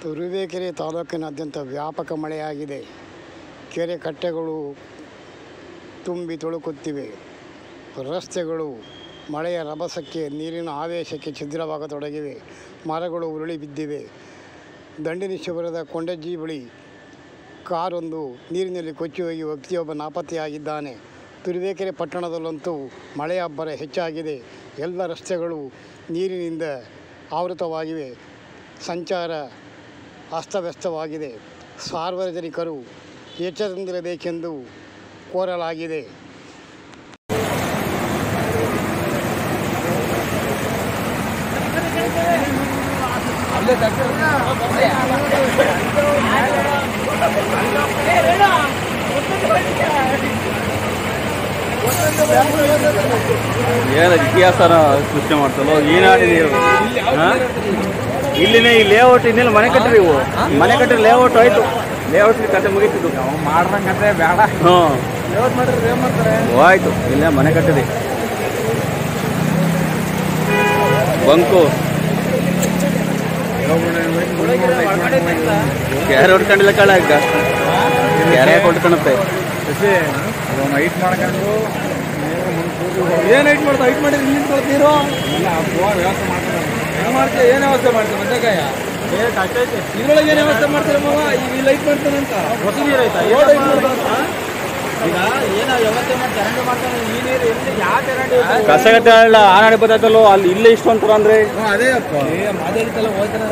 ತುರುವೇಕೆರೆ ತಾಲೂಕಿನಾದ್ಯಂತ ವ್ಯಾಪಕ ಮಳೆಯಾಗಿದೆ ಕೆರೆ ಕಟ್ಟೆಗಳು ತುಂಬಿ ತುಳುಕುತ್ತಿವೆ ರಸ್ತೆಗಳು ಮಳೆಯ ರಭಸಕ್ಕೆ ನೀರಿನ ಆವೇಶಕ್ಕೆ ಛಿದ್ರವಾಗತೊಡಗಿವೆ ಮರಗಳು ಉರುಳಿ ಬಿದ್ದಿವೆ ದಂಡಿನ ಶಿಬಿರದ ಕೊಂಡಜ್ಜಿ ಬಳಿ ಕಾರೊಂದು ನೀರಿನಲ್ಲಿ ಕೊಚ್ಚಿ ಹೋಗಿ ವ್ಯಕ್ತಿಯೊಬ್ಬ ನಾಪತ್ತೆಯಾಗಿದ್ದಾನೆ ತುರುವೇಕೆರೆ ಪಟ್ಟಣದಲ್ಲಂತೂ ಮಳೆಯ ಅಬ್ಬರ ಹೆಚ್ಚಾಗಿದೆ ಎಲ್ಲ ರಸ್ತೆಗಳು ನೀರಿನಿಂದ ಆವೃತವಾಗಿವೆ ಸಂಚಾರ ಅಸ್ತವ್ಯಸ್ತವಾಗಿದೆ ಸಾರ್ವಜನಿಕರು ಎಚ್ಚರದಿಂದಿರಬೇಕೆಂದು ಕೋರಲಾಗಿದೆ ಏನು ಇತಿಹಾಸನ ಸೃಷ್ಟಿ ಮಾಡ್ತಲ್ಲೋ ಈನಾಡಿ ನೀವು ಇಲ್ಲಿನೇ ಈ ಲೇಔಟ್ ಇನ್ನೆಲ್ಲ ಮನೆ ಕಟ್ಟಿರಿ ಇವು ಮನೆ ಕಟ್ಟಿರಿ ಲೇಔಟ್ ಆಯ್ತು ಲೇಔಟ್ ಕತೆ ಮುಗೀತಿದ್ದು ಮಾಡ್ದಂಗಂತೆ ಬೇಡ ಹ್ಞೂ ಯಾವತ್ತು ಮಾಡಿದ್ರೆ ಏನ್ ಮಾಡ್ತಾರೆ ಆಯ್ತು ಇಲ್ಲೇ ಮನೆ ಕಟ್ಟಿರಿ ಬಂಕು ಕೆರೆ ಹೊಡ್ಕೊಂಡಿಲ್ಲ ಕಳ ಈಗ ಕೆರೆ ಕೊಟ್ಕೊಳುತ್ತೆ ಹೈಟ್ ಮಾಡ್ಕೊಂಡು ಏನ್ ಹೈಟ್ ಮಾಡ್ತಾ ಹೈಟ್ ಮಾಡಿದ್ರೆ ಇಲ್ಲಿ ನಿಂತ್ಕೊಳ್ತೀರೋ ಇಲ್ಲ ವ್ಯವಸ್ಥೆ ಮಾಡ್ತಾರೆ ಹೆಂಗ್ ಮಾಡ್ತೀಯ ಏನ್ ವ್ಯವಸ್ಥೆ ಮಾಡ್ತೀಯ ಮಧ್ಯಕಾಯ ಇದ್ರೊಳಗೆ ಏನ್ ವ್ಯವಸ್ಥೆ ಮಾಡ್ತಾರೆ ಮಾವ ಈ ಲೈಟ್ ಮಾಡ್ತಾನಂತ ಹೊಸ ನೀರು ಆಯ್ತಾ ಈಗ ಏನೋ ವ್ಯವಸ್ಥೆ ಮಾಡಿ ಚರಂಡಿ ಮಾಡ್ತಾನೆ ಈ ನೀರು ಎಲ್ಲಿ ಯಾವ ಚರಂಡಿ ಕಸಗಟ್ಟೆ ಎಲ್ಲ ಆನಾಡಿ ಬತ್ತಾಯ್ತಲ್ಲೋ ಅಲ್ಲಿ ಇಲ್ಲೇ ಇಷ್ಟು ಅಂತಾರ ಅಂದ್ರೆ ಅದೇ ಅಪ್ಪ ಅದೇ ರೀತಿಯಲ್ಲ ಹೋಗ್ತಾನೆ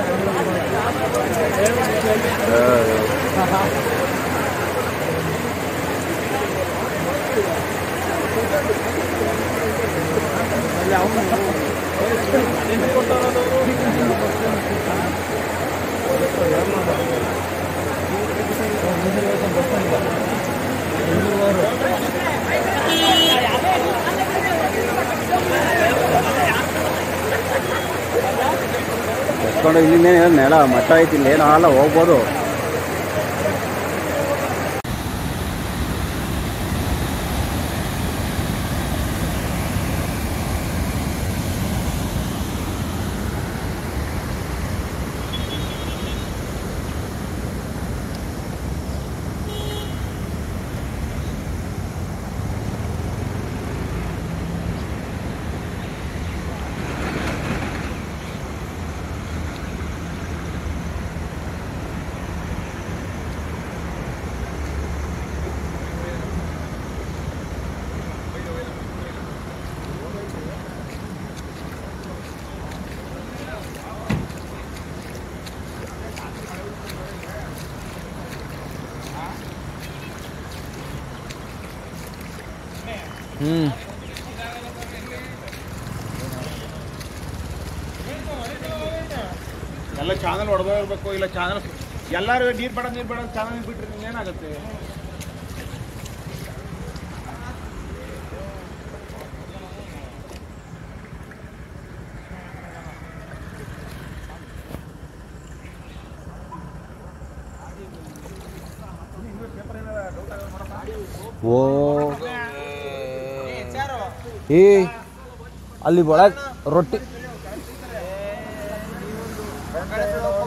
ಎತ್ಕೊಂಡು ಇಲ್ಲಿಂದ ನೆಲ ಮಟ್ಟ ಐತಿ ಇಲ್ಲಿ ಏನು ಆಗಲ್ಲ ಹೋಗ್ಬೋದು ಎಲ್ಲ ಚಾನಲ್ ಹೊಡೆದೋಗ್ಬೇಕು ಇಲ್ಲ ಚಾನಲ್ ಎಲ್ಲರೂ ನೀರು ಬೇಡ ನೀರು ಬೇಡ ಚಾನಲ್ ಬಿಟ್ರೆ ಏನಾಗುತ್ತೆ ಓ ಏ ಅಲ್ಲಿ ಒಳಗೆ ರೊಟ್ಟಿ